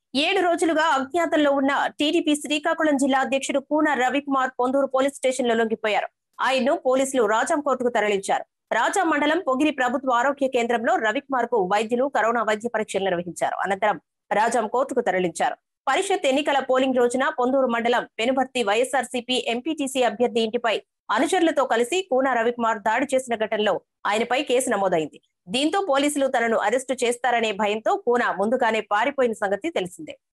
ఏడు రోజులుగా అజ్ఞాతంలో ఉన్న టీడీపీ శ్రీకాకుళం జిల్లా అధ్యక్షుడు కూన రవికుమార్ పొందూరు పోలీస్ స్టేషన్ లో లొంగిపోయారు ఆయన్ను పోలీసులు రాజాం కోర్టుకు తరలించారు రాజాం మండలం పొగిరి ప్రభుత్వ ఆరోగ్య కేంద్రంలో రవికుమార్ కు వైద్యులు కరోనా వైద్య పరీక్షలు నిర్వహించారు అనంతరం రాజాం కోర్టుకు తరలించారు పరిషత్ ఎన్నికల పోలింగ్ రోజున పొందూరు మండలం పెనుబర్తి వైఎస్ఆర్సీపీ ఎంపీటీసీ అభ్యర్థి ఇంటిపై అనుచరులతో కలిసి కూన రవికుమార్ దాడి చేసిన ఘటనలో ఆయనపై కేసు నమోదైంది దీంతో పోలీసులు తనను అరెస్టు చేస్తారనే భయంతో కూన ముందుగానే పారిపోయిన సంగతి తెలిసిందే